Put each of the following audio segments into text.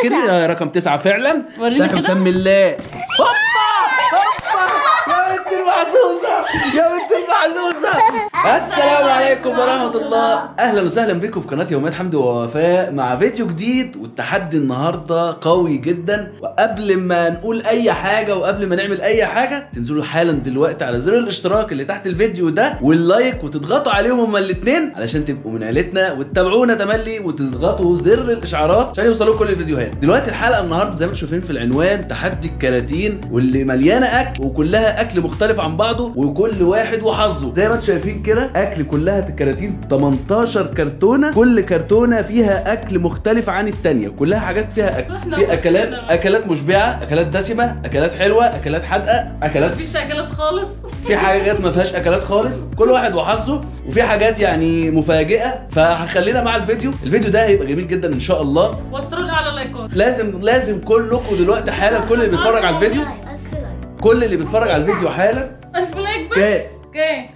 متاكدين تسعة. آه، رقم تسعة فعلا وريني افتحي كده. وسمي الله هوبا هوبا يا بنت المحظوظه يا بنت المحظوظه السلام عليكم ورحمه الله اهلا وسهلا بكم في قناه يوميات حمد ووفاء مع فيديو جديد والتحدي النهارده قوي جدا وقبل ما نقول اي حاجه وقبل ما نعمل اي حاجه تنزلوا حالا دلوقتي على زر الاشتراك اللي تحت الفيديو ده واللايك وتضغطوا عليهم هما الاثنين علشان تبقوا من عيلتنا وتتابعونا تملي وتضغطوا زر الاشعارات عشان يوصلوا كل الفيديوهات دلوقتي الحلقه النهارده زي ما انتم شايفين في العنوان تحدي الكراتين واللي مليانه اكل وكلها اكل مختلف عن بعضه وكل واحد وحظه زي ما انتم شايفين كده اكل كلها كراتين 18 كرتونه كل كرتونه فيها اكل مختلف عن التانية كلها حاجات فيها اكل إحنا في اكلات كده. اكلات مشبعه اكلات دسمه اكلات حلوه اكلات حادقه اكلات مفيش اكلات خالص في حاجات ما فيهاش اكلات خالص كل واحد وحظه وفي حاجات يعني مفاجئه فهخلينا مع الفيديو الفيديو ده هيبقى جميل جدا ان شاء الله واستروا لي اعلى لايكات لازم لازم كلكم دلوقتي حالا كل اللي بيتفرج على الفيديو كل اللي بيتفرج على الفيديو حالا الف لايك بس كام؟ كام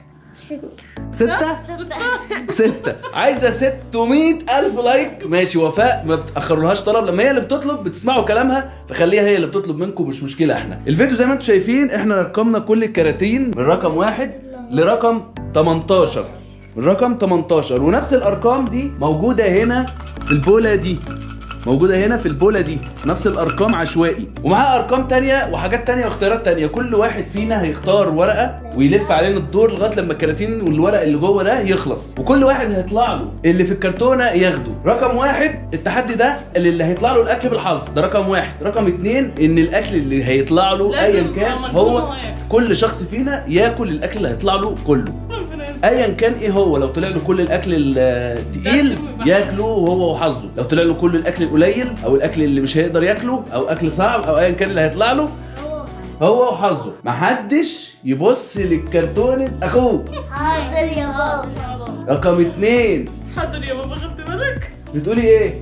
ستة ستة ستة عايزة 600 ألف لايك ماشي وفاء ما بتأخرولهاش طلب لما هي اللي بتطلب بتسمعوا كلامها فخليها هي اللي بتطلب منكم مش مشكلة احنا الفيديو زي ما انتم شايفين احنا رقمنا كل الكراتين من رقم واحد لرقم 18 من رقم 18 ونفس الأرقام دي موجودة هنا في البولة دي موجودة هنا في البولة دي نفس الأرقام عشوائي ومعاها أرقام تانية وحاجات تانية واختيارات تانية كل واحد فينا هيختار ورقة ويلف علينا الدور لغاية لما الكراتين والورق اللي جوه ده يخلص وكل واحد هيطلع له اللي في الكرتونة ياخده رقم واحد التحدي ده اللي, اللي هيطلع له الأكل بالحظ ده رقم واحد رقم اتنين إن الأكل اللي هيطلع له لازم أيا يبقى كان مرسوم هو إن هو ياكل. كل شخص فينا ياكل الأكل اللي هيطلع له كله ربنا يستر. ايا كان ايه هو لو طلع له كل الاكل التقيل دسم يبقى ياكله هو وحظه لو طلع له كل الاكل القليل او الاكل اللي مش هيقدر ياكله او اكل صعب او ايا كان اللي هيطلع له هو وحظه محدش يبص للكرتونة اخوه حاضر يا بابا رقم اتنين حاضر يا بابا خدت بالك بتقولي ايه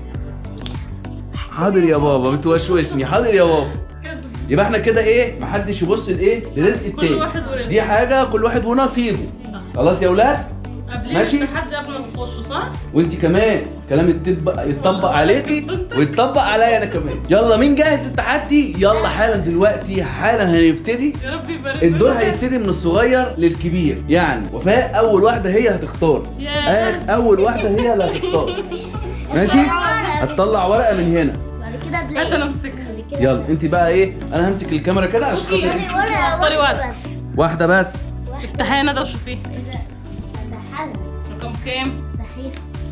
حاضر يا بابا بتوشوشني حاضر يا بابا كذب يبقى احنا كده ايه محدش يبص لايه لرزق كل التاني واحد ورزقه. دي حاجه كل واحد ونصيبه خلاص يا اولاد قبل ماشي. التحدي قبل ما تخشوا صح؟ وانت كمان كلام يتطبق يتطبق عليكي ويتطبق عليا انا كمان يلا مين جاهز للتحدي يلا حالا دلوقتي حالا هنبتدي يا رب يبارك الدور لك. هيبتدي من الصغير للكبير يعني وفاء اول واحده هي هتختار يا. آخ اول واحده هي اللي هتختار ماشي هتطلع ورقه من هنا بعد كده هات بلاي انا امسكها يلا انت بقى ايه انا همسك الكاميرا كده عشان خاطر يعني انت ورقة اختاري واحدة ورقة. بس واحده بس افتحيها ندى وشوفيها ده حل رقم كام؟ صحيح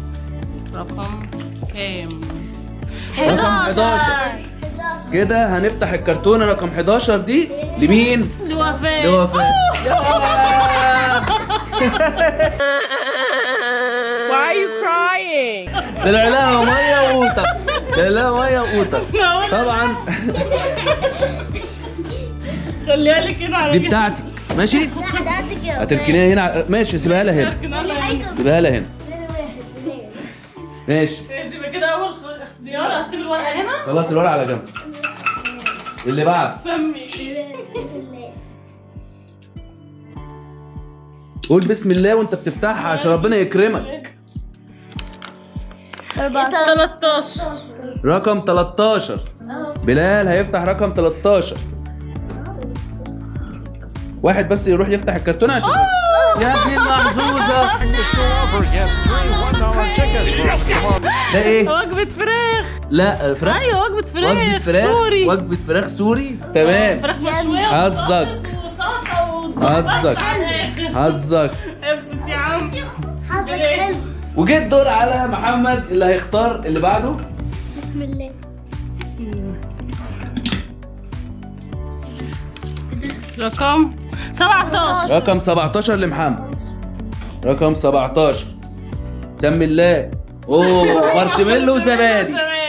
رقم كام؟ رقم 11 11 كده هنفتح الكرتونه رقم 11 دي لمين لوفاء لوفاء Why are you crying? طلع لها ميه وقوطه طلع لها ميه وقوطه طبعا خليها لك هنا على دي جنب. بتاعتك ماشي لا حضرتك يا هتركنيها هنا ع- ماشي سيبها لها هنا شاركنا لها هنا. سيبها لها هنا ماشي ماشي يبقى كده اول خ- اختيار هسيب الورقه هنا خلاص الورق على جنب اللي بعد سمي قول بسم الله وانت بتفتحها عشان ربنا يكرمك 13 رقم 13 بلال هيفتح رقم 13 واحد بس يروح يفتح الكرتونه عشان يا ابني المحظوظه Over, get three $1 tickets for tomorrow. ده ايه وجبه فراخ لا فراخ ايوه وجبه فراخ وجبه فراخ سوري وجبه فراخ سوري تمام فراخ مشويه حظك. وسلطه حظك. حظك ابسط يا عم حظك حلو وجه الدور على محمد اللي هيختار اللي بعده بسم الله رقم 17 رقم 17 لمحمد رقم 17 سمي الله اوه مارشميلو وزبادي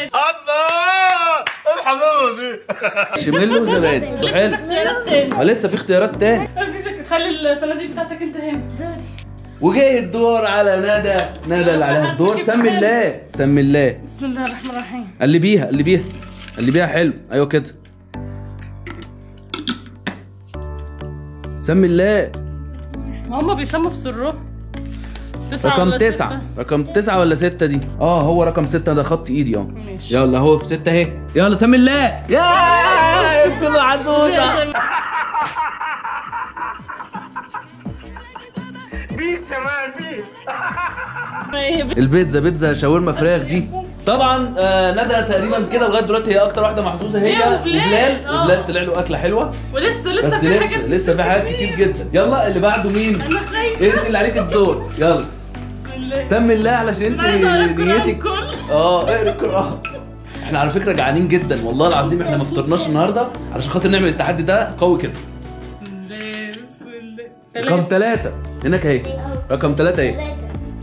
مارشميلو وزبادي لسه في حلو اختيارات تاني آه، لسه في اختيارات تاني مفيش خلي الصناديق بتاعتك انت هنا وجه الدور على ندى ندى اللي عليها الدور سمي الله سمي الله بسم الله الرحمن الرحيم اللي بيها اللي بيها اللي بيها حلو ايوه كده سمي الله ما هم بيسموا في سرهم تسعة رقم ولا تسعة ستة؟ رقم تسعة ولا ستة دي اه هو رقم ستة ده خط ايدي اه ماشي. يلا اهو ستة اهي يلا سمي الله يا ابن عزوزة هي البيتزا بيتزا شاورما فراخ دي طبعا آه ندى تقريبا كده لغايه دلوقتي هي اكتر واحده محظوظه هي هي وبلال. وبلال آه. وبلال طلع له اكله حلوه ولسه لسه بس في لسه حاجات لسه في حاجات كتير جدا يلا اللي بعده مين انا خايفه انت اللي عليك الدور يلا بسم الله سمي الله علشان انا عايزه اقرا انت القران نيتك كله اه اقرا القران احنا على فكره جعانين جدا والله العظيم احنا ما فطرناش النهارده علشان خاطر نعمل التحدي ده قوي كده بسم الله بسم الله رقم تلاتة. ثلاثة هناك اهي رقم ثلاثة اهي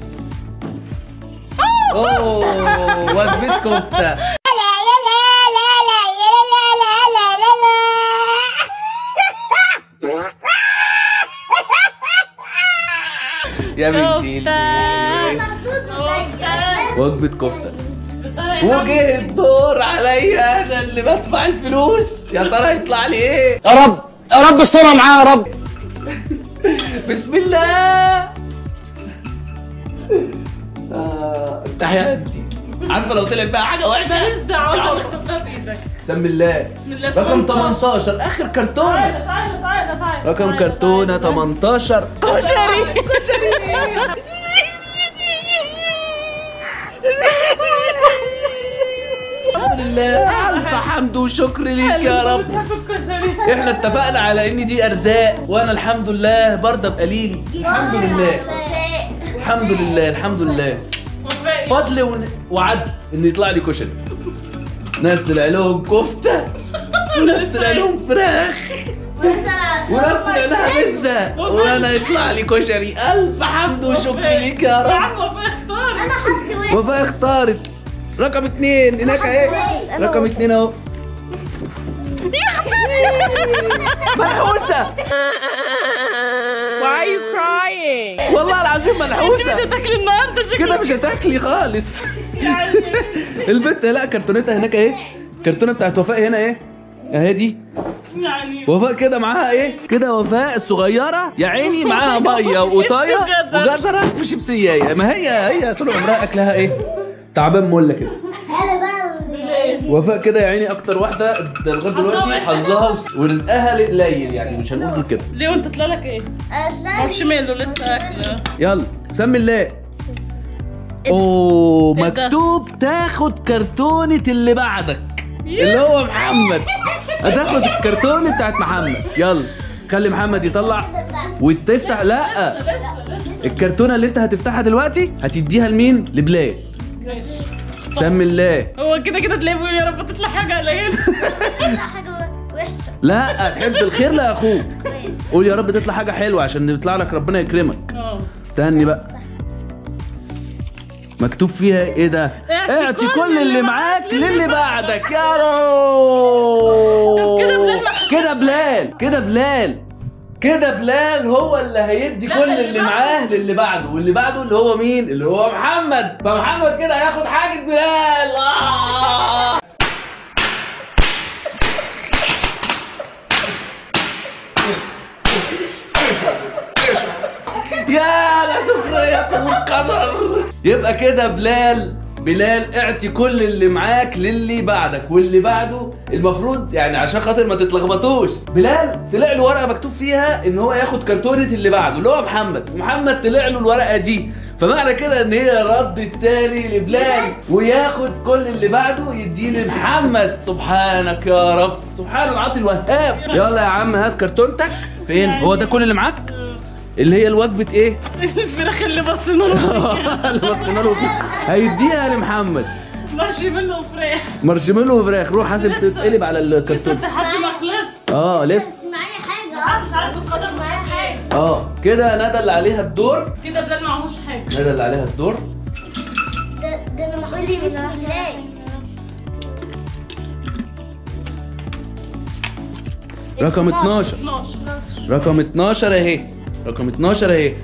اوه وجبة كفتة يا بنتي كفتة. وجبة كفتة بطريقة- وجه الدور عليا انا اللي بدفع الفلوس يا ترى يطلع لي ايه يا رب يا رب استرها معاه يا رب بسم الله آه، تحياتي عارفه لو طلع فيها حاجه واحده ماليش دعوة انت اللي اخترتها بايدك بسم الله بسم الله رقم 18. 18 اخر تعالى كرتونه تعالى تعالى تعالى رقم تعالى، كرتونه تعالى. 18 كشري الحمد لله الف حمد وشكر ليك يا رب بتحب الكشري احنا اتفقنا على ان دي ارزاق وانا الحمد لله برضه بقليل الحمد لله الحمد لله الحمد لله وفائي فضل ون- وعدل ان يطلع لي كشري ناس طلع لهم كفته وناس طلع لهم فراخ وناس طلع لها بيتزا وانا يطلع لي كشري الف حمد وشكر ليك يا يا رب عم وفاء اختار انا حظي وحش وفاء اختارت رقم اتنين هناك اهي رقم اتنين اهو ملحوسة Why are you crying? والله العظيم انت مش ملحوسة هتاكلي النهارده شكلك كده مش هتاكلي خالص يعني البت لا كرتونتها هناك اهي الكرتونه بتاعت وفاء هنا اهي اهي دي يعني وفاء كده معاها ايه كده وفاء الصغيره يا عيني معاها ميه وقطايه وجزر. وجزره وشيبسيه ما هي هي طول عمرها اكلها ايه تعبان مله كده انا بقى وفاء كده يا عيني اكتر واحده ده لغايه دلوقتي حظها وس- ورزقها قليل يعني مش هنقول غير كده ليه وانت طلع لك ايه؟ مارشميلو لسه اكله يلا سمي الله اوه إيه ده؟ مكتوب تاخد كرتونة اللي بعدك اللي هو محمد هتاخد الكرتونة بتاعت محمد يلا خلي محمد يطلع وتفتح لا لسه لسه الكرتونة اللي انت هتفتحها دلوقتي هتديها لمين لبلال ماشي سمي الله هو كده كده تلاقيه بيقول يا رب تطلع حاجه قليله لا حاجه وحشه لا تحب الخير لاخوك قول يا رب تطلع حاجة حلوة عشان يطلع لك ربنا يكرمك اه استني بقى مكتوب فيها ايه ده اعطي اعطي كل كل اللي اللي معاك معاك للي للي بعدك يا طب كده رو بلال ما كده بلال كده بلال كده بلال هو اللي هيدي لا، كل اللي اللي بعده. معاه للي بعده واللي بعده اللي هو مين اللي هو محمد فمحمد كده هياخد حاجة بلال آه. يا لسخرية القدر يبقى كده بلال بلال اعطي كل اللي معاك للي بعدك واللي بعده المفروض يعني عشان خاطر ما تتلخبطوش بلال طلع له ورقه مكتوب فيها ان هو ياخد كرتونه اللي بعده اللي هو محمد ومحمد طلع له الورقه دي فمعنى كده ان هي رد التاني لبلال وياخد كل اللي بعده يديه لمحمد سبحانك يا رب سبحان العاطي الوهاب يلا يا عم هات كرتونتك فين هو ده كل اللي معاك اللي هي الوجبه ايه الفراخ اللي بصينا له اللي بصينا له فيه. هيديها لمحمد مارشميلو وفراخ مارشميلو وفراخ روح حاسب لسه. تتقلب على لسه الكرتون التحدي ما خلص اه لسه مش معايا حاجه مش عارف القدر معايا معاك حاجه ايه اه كده ندى اللي عليها الدور كده بلال معهوش حاجه ندى اللي عليها الدور ده ده انا محولي بسم الله رقم 12 12 رقم 12 اهي رقم 12 اهي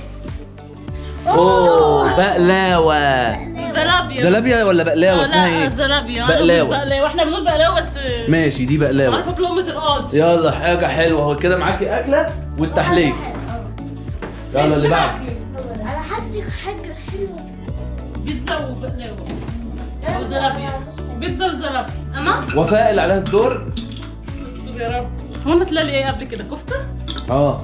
اوه بقلاوه زلابيا زلابيا ولا بقلاوه آه، اسمها لا ايه زلابيا بقلاوة. بقلاوه بقلاوه احنا بنقول بقلاوه بس ماشي دي بقلاوه عارفه بلقمه القاضي يلا حاجه حلوه هو كده معاكي اكله والتحليه يلا اللي بعد انا حاجتي عندك حاجة حلوة بيتزا وبقلاوه وزلابيا بيتزا وزلابيا انا وفاء اللي عليها الدور استر يا رب هو انا طلع لي ايه قبل كده كفته اه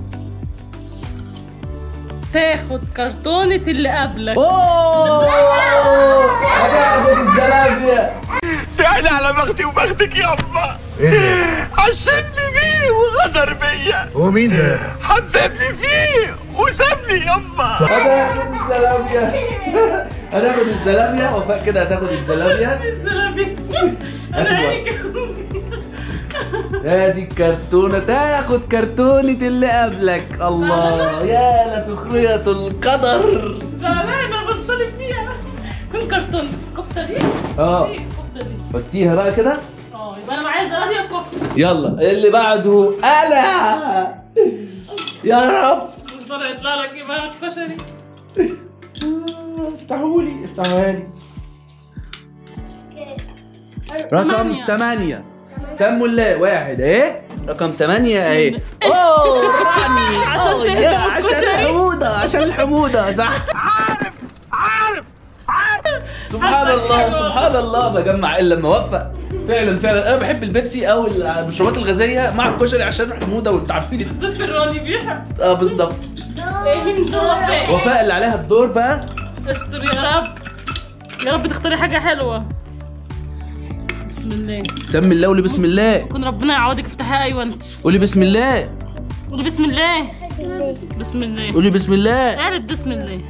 تاخد كرتونه اللي قبلك اوه هتاخد الزلابية يعني على بختي وبختك يابا عشمني بيه وغدر بيا هو مين ده؟ حببني فيه وسابني يابا هتاخد الزلابية هتاخد الزلابية وفاء كده هتاخد الزلابية الزلابيا انا عيني كده. ادي الكرتونة تاخد كرتونة اللي قبلك الله يا لسخرية القدر زعلانه بصلي فيها كم كرتونه الكفته دي اه دي الكفته دي حطيها بقى كده اه يبقى انا معايا زلابيا وكفته يلا اللي بعده انا يا رب مش بره يطلع لك ايه بقى الكشري افتحوا لي افتحوها لي رقم تمانية. 8 سموا الله واحد اهي رقم 8 اهي بسم اوه رامي عشان أوه، تهدى يا، من عشان الكشري. الحموضه عشان الحموضه صح عارف عارف عارف سبحان الله سبحان الله بجمع الا لما اوفق فعلا فعلا انا بحب البيبسي او المشروبات الغازيه مع الكشري عشان الحموضه وانتوا عارفين بالذات الراني بيحب اه بالظبط ايه مين ده وفاء وفاء اللي عليها الدور بقى استر يا رب يا رب تختاري حاجة حلوة بسم الله سمي الله قولي بسم الله كن ربنا يعوضك افتحها ايوه انت قولي بسم الله قولي بسم الله بسم الله قولي بسم الله قالت بسم الله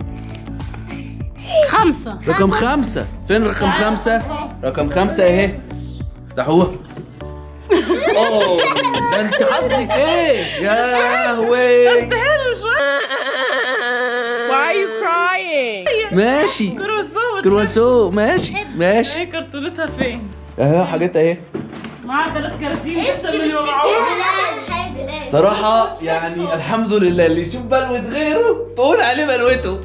خمسة رقم خمسة فين رقم خمسة؟ رقم خمسة اهي افتحوها اوه ده انت حظك ايه؟ يا لهوي حلو شوية Why are you crying? ماشي كروسو كرواسو ماشي ماشي ايه كرتونتها فين؟ اهي حاجات اهي معاها ثلاث كراتين احسن من يوم حاجة صراحة يعني الحمد لله اللي يشوف بلوة غيره تقول عليه بلوته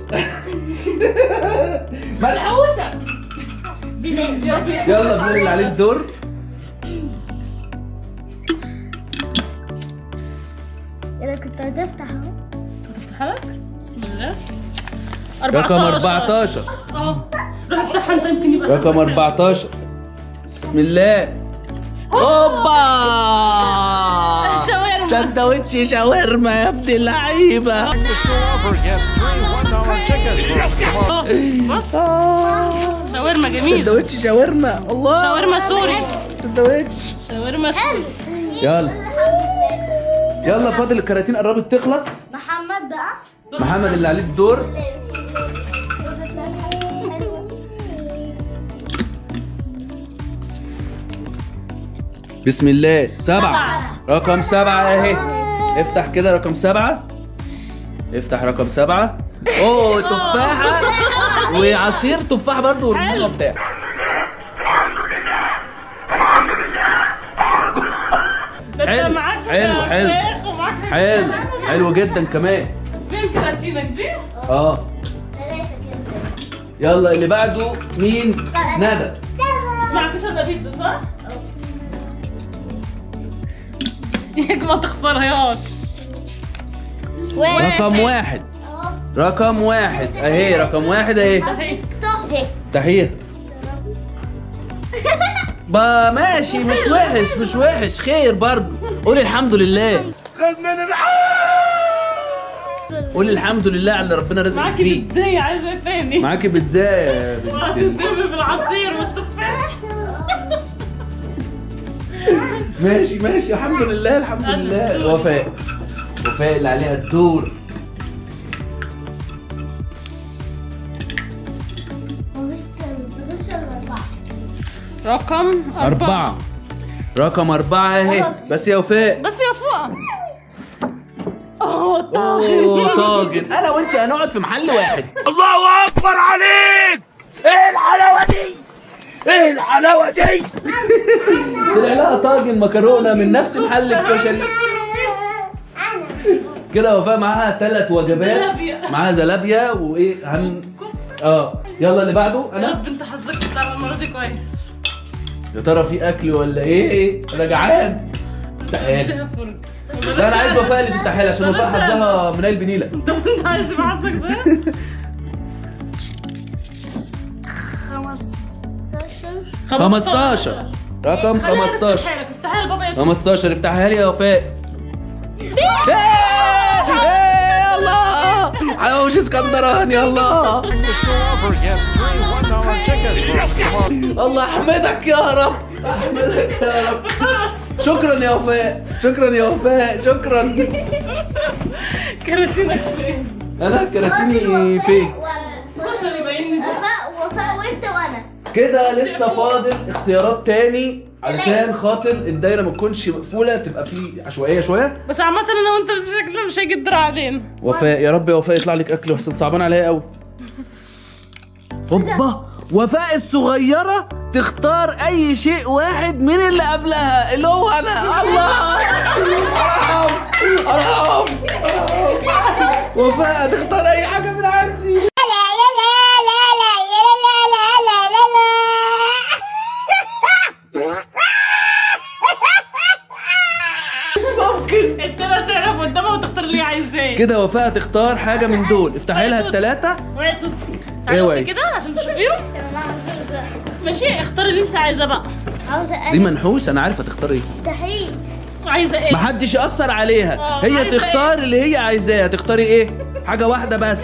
ملحوسة يا رب يلا بنقول اللي عليه الدور انا كنت هتفتح اهو افتحها لك بسم الله رقم 14 اه روح افتحها انت يمكن يبقى رقم 14 بسم الله اوبا شاورما. سندوتش شاورما يا ابن اللعيبه The store offer get three $1 tickets for tomorrow. آه، بص شاورما جميل سندوتش شاورما الله شاورما سوري سندوتش شاورما سوري يلا يلا فاضل الكراتين قربت تخلص محمد بقى محمد اللي عليه الدور بسم الله سبعة رقم سبعة اهي افتح كده رقم سبعة افتح رقم سبعة اوه تفاحة وعصير تفاح برضو والموضوع بتاعه ده انت حلو، معاك حلو، حلو. فراخ ومعاك حلو حلو جدا كمان فين كراتينك دي؟ اه ثلاثة كده يلا اللي بعده مين ندى سمعتش ده بيتزا صح؟ ياك ما تخسرهاش رقم واحد رقم واحد اهي رقم واحد اهي اهي طه تحية با ماشي مش وحش مش وحش خير برضو قولي الحمد لله خد من قولي الحمد لله على اللي ربنا رزقك معاكي فيه بيتزا عايزه ايه تاني؟ معاكي بيتزا وهتندمي بالعصير والتفاح ماشي ماشي الحمد لله الحمد لله وفاء وفاء اللي عليها الدور مفيش مفيش الا اربعة رقم أربعة رقم أربعة أهي بس يا وفاء بس يا فوق اوه أوه طاغي طاجن أنا وأنت هنقعد في محل واحد الله اكبر عليك ايه الحلاوه دي ايه الحلاوه دي طلع لها طاجن مكرونة من نفس محل الكشري انا كده وفاء معاها ثلاث وجبات زلابيا. معاها زلابيا وايه هن اه يلا اللي بعده يا انا رب انت حظك تطلع المره دي كويس يا ترى في اكل ولا ايه انا جعان تعالى اديها فرج لا انا عايز وفاء اللي تفتحها لي عشان وفاء حظها منيل بنيله طب انت عايز يبقى حظك زي 15 رقم خليها 15 تفتحها لك افتحها لبابا يا 15 افتحها لي يا وفاء إيه! إيه! الله حواوشي اسكندراني الله To school offer, get three $1 tickets for tomorrow. الله احمدك يا رب احمدك يا رب شكرا يا وفاء شكرا يا وفاء شكرا كراتينك فين؟ انا كراتيني فين 12 يبين لي وفاء وفاء وانت وانا كده لسه فاضل اختيارات تاني علشان خاطر الدايره ما تكونش مقفوله تبقى في عشوائيه شويه بس عامة انا وانت مش شكلنا مش هيجي الدرع علينا وفاء يا رب يا وفاء يطلع لك اكل وحسن صعبان عليا قوي هوبا وفاء الصغيره تختار اي شيء واحد من اللي قبلها اللي هو انا الله ارحم ارحم وفاء تختار اي حاجه من عندي ممكن انت لا تعرف قدامها وتختار اللي عايزاه كده وفاء تختار حاجه من دول افتحي لها الثلاثه وعي تط- ايه وعي؟ تعالوا كده عشان تشوفيهم ماشي اختاري اللي انت عايزاه بقى عاوزة دي انا منحوس انا عارفه تختار ايه مستحيل عايزه ايه محدش يأثر عليها آه، هي عايزة تختار اللي هي عايزاه تختاري ايه حاجه واحده بس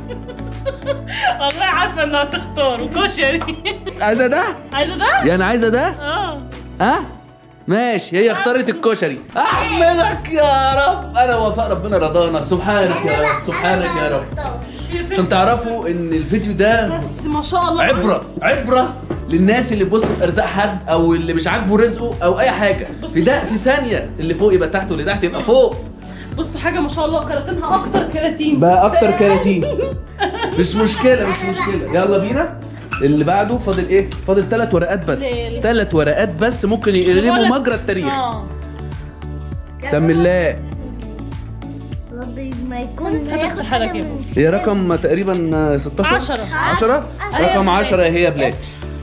والله عارفه انها تختار وكشري عايزه ده عايزه ده يعني عايزه ده اه ها ماشي هي اختارت الكشري احمدك يا رب انا وفاء ربنا رضانا سبحانك يا رب سبحانك يا رب عشان تعرفوا ان الفيديو ده بس ما شاء الله عبره عبره للناس اللي بتبص في ارزاق حد او اللي مش عاجبه رزقه او اي حاجه في ده في ثانيه اللي فوق يبقى تحت واللي تحت يبقى فوق بصوا حاجه ما شاء الله كراتينها اكتر كراتين بقى اكتر كراتين مش مشكله مش مشكله يلا بينا اللي بعده فاضل ايه فاضل ثلاث ورقات بس ليه؟ ثلاث ورقات بس ممكن يقلبوا بقولك- مجرى التاريخ اه سمي الله ربي ما يكون هتفتح لك يا ابني. هي رقم تقريبا آه، 16 عشرة. 10 أيوة رقم بلاد. 10 هي يا بلاد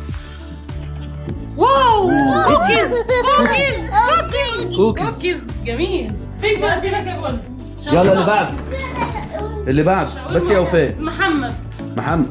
واو كوكيز كوكيز كوكيز كوكيز كوكيز جميل فين بقى دي لك يا بول يلا اللي بعده اللي بعده بس يا وفاء محمد محمد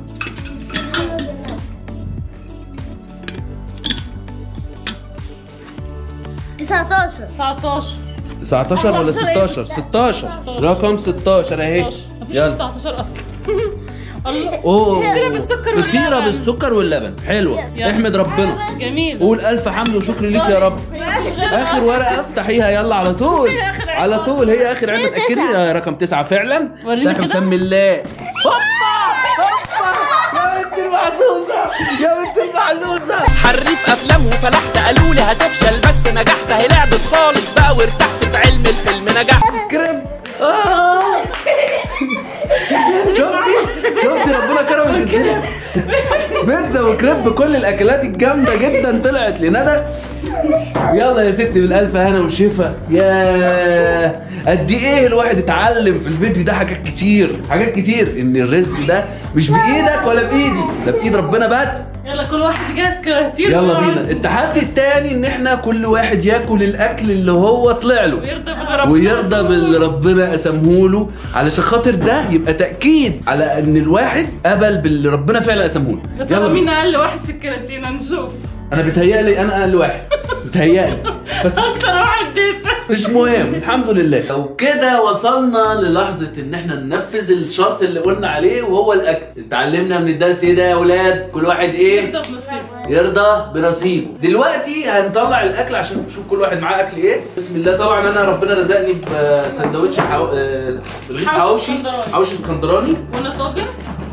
تسعتاشر 19 19 ولا 19 16 16 رقم 16 اهي مفيش يلا 19 اصلا الله اوه فطيرة بالسكر واللبن. فطيرة بالسكر واللبن حلوة يلا. احمد ربنا جميل قول الف حمد وشكر ليك يا رب اخر ورقة افتحيها يلا على طول هي آخر عدد. على طول هي اخر عدد تسعة. اكيد آه، رقم تسعة فعلا وريني افتحي كده. وسمي الله هوبا هوبا يا بنت المعزوزة يا بنت المعزوزة حريف افلام وفلحت قالوا لي هتفشل بس نجحت اهي لعبت خالص بقى وارتحت في علم الفيلم نجحت كريم آه. شفتي شفتي ربنا كرمك ازاي بيتزا وكريب كل الاكلات الجامده جدا طلعت لندى يلا يا ستي بالالف هنا وشفا يا قد ايه الواحد اتعلم في الفيديو ده حاجات كتير حاجات كتير ان الرزق ده مش بايدك ولا بايدي ده بايد ربنا بس يلا كل واحد يجهز كراتين يلا بينا التحدي التاني ان احنا كل واحد ياكل الاكل اللي هو طلع له ويرضى بالرب ويرضى باللي ربنا قسمه له علشان خاطر ده يبقى تاكيد على ان الواحد قبل باللي ربنا فعلا قسمه له يا ترى يلا مين بينا اقل واحد في الكراتين هنشوف انا بتهيألي انا اقل واحد بتهيألي بس اكتر واحد دافع مش مهم الحمد لله لو كده وصلنا للحظة ان احنا ننفذ الشرط اللي قلنا عليه وهو الاكل اتعلمنا من الدرس ايه ده يا اولاد كل واحد ايه يرضى بنصيبه يرضى بنصيبه دلوقتي هنطلع الاكل عشان نشوف كل واحد معاه اكل ايه بسم الله طبعا انا ربنا رزقني بسندوتش حو... آه، رغيف حوشي حواوشي اسكندراني. حواوشي اسكندراني وانا طاجن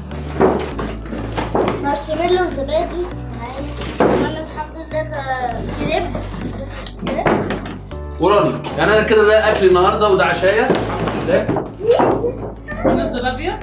مارشميلو وزبادي وانا الحمد لله كريب كريب وراني يعني انا كده ده اكل النهارده وده عشايا الحمد لله وانا زلابيا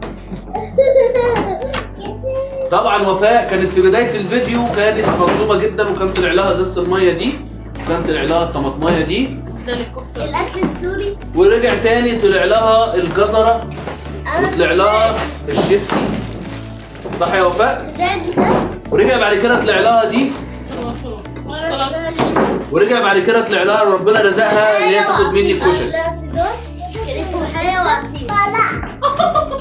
طبعا وفاء كانت في بدايه الفيديو كانت مظلومه جدا وكان طلع لها ازازه الميه دي وكان طلع لها الطماطمايه دي ده الكفته الاكل السوري ورجع تاني طلع لها الجزره وطلع لها الشيبسي صح يا وفاء زاد ده ورجع بعد كده طلع لها دي المصروف والشوكولاته ورجع بعد كده طلع لها ربنا رزقها اللي هي تاخد مني الكشري كريب وحياة وعصير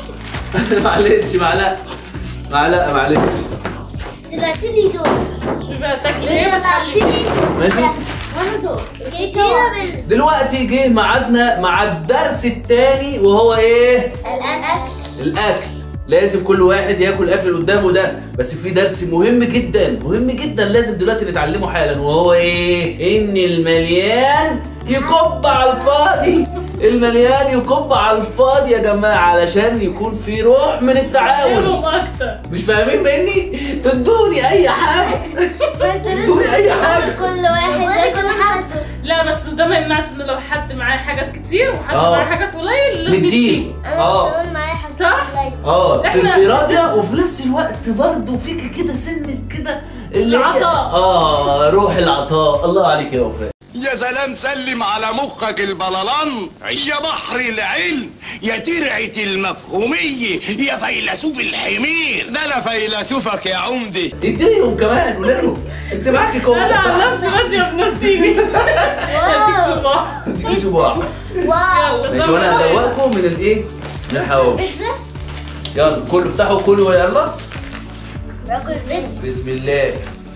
معلش معلقه معلقه معلش دلوقتي لي دول شوفي بقى تاكلي ايه وتخلي ماشي وانا دور جيتينا دلوقتي جه ميعادنا مع الدرس التاني وهو ايه بالاكل الاكل لازم كل واحد ياكل الاكل اللي قدامه ده بس في درس مهم جدا مهم جدا لازم دلوقتي نتعلمه حالا وهو ايه ان المليان يكب على الفاضي المليان يكب على الفاضي يا جماعه علشان يكون في روح من التعاون فهمهم اكتر مش فاهمين مني تدوني اي حاجه ادوني اي حاجه كل واحد ياكل حاجته لا بس ده ما يمنعش ان لو حد معاه حاجات كتير وحد آه. معاه حاجات قليل لازم نديله يشيل. انا اه كمان معايا حاجه صح؟ اه إحنا- تبقي راضيه وفي نفس الوقت برضه فيك كده سنه كده اللي هي- العطاء. اه روح العطاء الله عليك يا وفاء يا سلام سلم على مخك البلالان يا بحر العلم يا ترعة المفهومية يا فيلسوف الحمير ده انا فيلسوفك يا عمدي اديهم كمان قول لهم انت معاكي كوكا انا عن صح؟ نفسي راضيه بنفسيني اديك صباح اديكي صباع واو يلا ماشي وانا هدوقكم من الايه؟ من الحواوشي بيتزا يلا كله افتحوا كله يلا باكل بيتزا بسم الله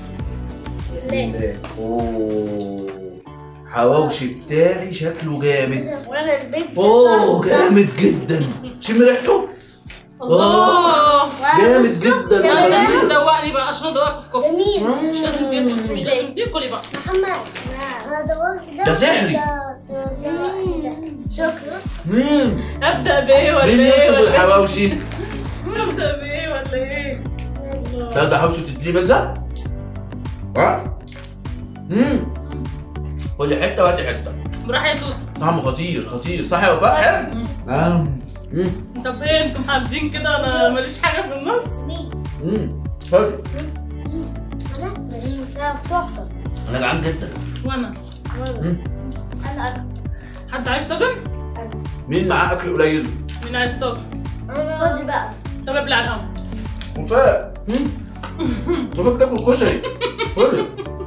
بسم الله اوه حواوشي بتاعي شكله جامد وانا البيتزا اوه جامد جدا شم ريحته الله جامد جدا لا خفيف. لازم تدوقني بقى عشان ادوقك في الكفته جميل مش لازم تاكل مش لازم تاكلي بقى محمد انا دورت ده ده سحري. ده- ده- ده- ده. شكرا مين ابدا بايه ولا مين ايه يمسك ولا إيه؟ الحواوشي؟ ابدا بايه ولا ايه لا ده حواوشي تديه بيتزا؟ ها؟ امم خدي حته وهاتي حته براح يا توت طعمه خطير خطير صح يا وفاء حلو؟ اه امم طب ايه انتوا محددين كده انا ماليش حاجه في النص مين امم حلو انا مش تحفه انا جعان جدا وانا مم. انا اكتر حد عايز طاجن مين معاه اكل قليل؟ مين عايز طاجن انا خد بقى طب ابلع القمر وفاء وفاء بتاكل كشري خدي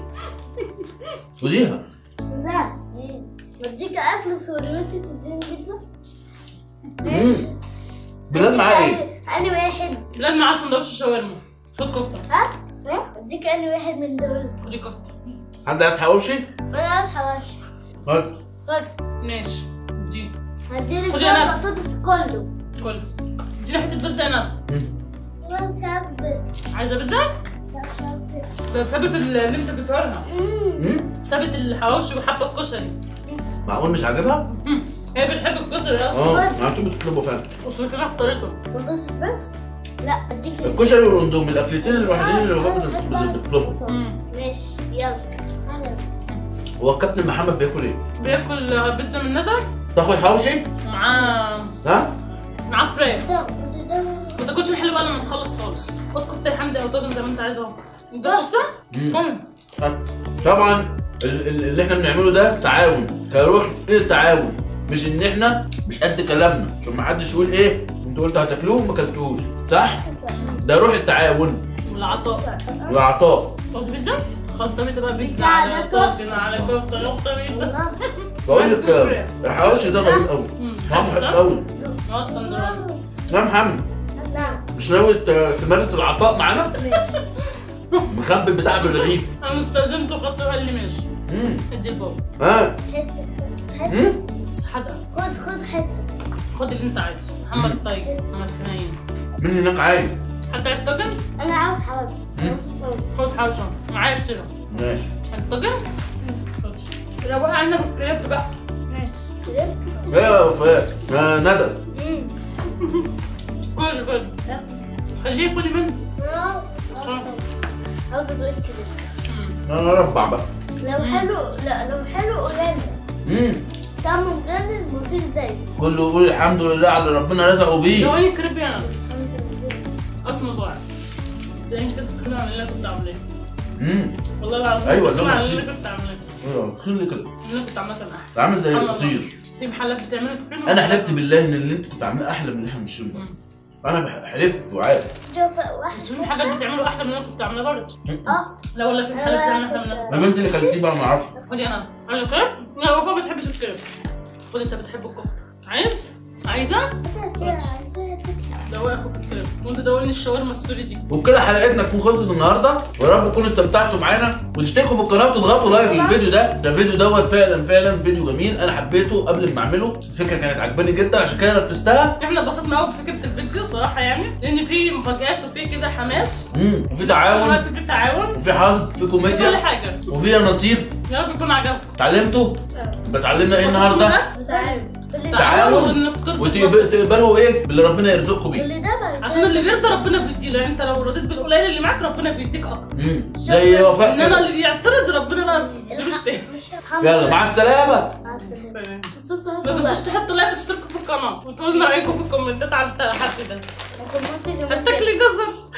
خديها لا بديك اكل سوري وانت تديني بيتزا مم. بلال معاه ايه؟ انا واحد بلال معاه سندوتش شاورما خد كفته ها؟ ها؟ اديك انا واحد من دول خدي كفته حد عايز حواوشي؟ انا عايز حواشي هات خد ماشي دي هديلك خدي أنا. بقى بطاطس كله كل اديني حته بيتزا انا انا مش عارف عايزه بيتزا مش عارف ده ثابت اللي انت بتقولها مم. ثابت الحواوشي وحبه الكشري معقول مش عاجبها؟ مم. هي بتحب الكشري اصلا اه انتوا بتطلبوا فعلا قلت لك اختارته بطاطس بس لا اديك الكشري والاندومي الاكلتين الوحيدين اللي الوفاء بت- بتطلبهم مم. ماشي يلا أنا. هو الكابتن محمد بياكل ايه؟ بياكل بيتزا من ندى تاخد حواوشي؟ ومعاه ها؟ معاه فراخ ده ده ما تاكلش الحلو بقى لما تخلص خالص خد كفته يا حمدي او طاجن زي ما انت عايز اهو انت كفته؟ مم. كم هات. طبعا ال- ال- اللي احنا بنعمله ده تعاون كروح كده تعاون مش ان احنا مش قد كلامنا عشان ما حدش يقول ايه انتوا قلتوا هتاكلوه ما كلتوش صح؟ ده روح التعاون والعطاء والعطاء خد بيتزا خد بقى بيتزا على على كفتة. طاجن على كفته نقطه بيتزا والله. بقول لك آه، الحواوشي ده طويل قوي مم. طعمه حلو صح؟ قوي اه اسكندراني يا محمد نعم مش ناوي ت- تمارس العطاء معانا؟ ماشي مخبي بتاع بالرغيف انا استاذنته خدته قال لي ماشي امم ادي البابا ها حته حته امم بس حدقه خد خد حته خد اللي انت عايزه محمد الطيب محمد حنين مين هناك عايز حتى عايز طاجن انا عاوز حواوشي خد حوشه معايا اشتري ماشي عايز طاجن خد روق علينا بالكريب بقى ماشي ايه يا وفاء يا ندى كل كل خليه كل منه عاوز اقول كده انا اربع بقى لو حلو لا لو حلو قليل امم طعمه مجنن مفيش زيه كله يقول الحمد لله على اللي ربنا رزقه بيه لواني كريب انا قط مصاعب ده يمكن تتخيل عن اللي انا كنت عاملاه امم والله العظيم أيوة، تتخيل اللي هو عن اللي مفيد. انا كنت عاملاه ايوه خلي كده اللي انا كنت عاملاه كان احلى عامل زي سبحان الله. الفطير في محلات بتعمله تخيل انا حلفت بالله ان اللي انت كنت عاملاه احلى من اللي احنا بنشربه انا بح- حلفت وعارف شوف واحد بس في محلات بتعمله احلى من اللي انا كنت عاملاه برضه اه لا والله في محلات بتعمل احلى من اللي أنا كنت ما انت اللي خليتيه بقى ما اعرفش خدي انا عايز الكريب لا وفاء ما بتحبش الكريب خد انت بتحب الكفته عايز عايزه دوق اخوك الكريم وانت دوقني الشاورما السوري دي وبكده حلقتنا تكون خلصت النهارده ويا رب تكونوا استمتعتوا معانا وتشتركوا في القناه وتضغطوا لايك للفيديو ده ده الفيديو دوت فعلا فعلا فيديو جميل انا حبيته قبل ما اعمله الفكره كانت عجباني جدا عشان كده نفذتها احنا اتبسطنا قوي بفكره الفيديو صراحه يعني لان في مفاجآت وفي كده حماس امم وفي في تعاون وقت في تعاون وفي حظ في كل كوميديا حاجه وفي نصيب يا رب يكون عجبكم اتعلمتوا اتعلمنا ايه اتبسطتوا النهارده بقى؟ تعاون وانك ترضوا تبسطوا. وتقبلوا ايه باللي ربنا يرزقكم بيه اللي ده بقى عشان اللي بيرضى ربنا بيديله يعني انت لو رضيت بالقليل اللي معاك ربنا بيديك اكتر امم زي وفاء انما كده. اللي بيعترض ربنا بقى ما بيديلوش تاني يلا مع السلامه ما تنسوش تحطوا لايك وتشتركوا في القناه وتقولوا لنا رايكم في الكومنتات على الحد ده كومنت كمان هتاكلي جزر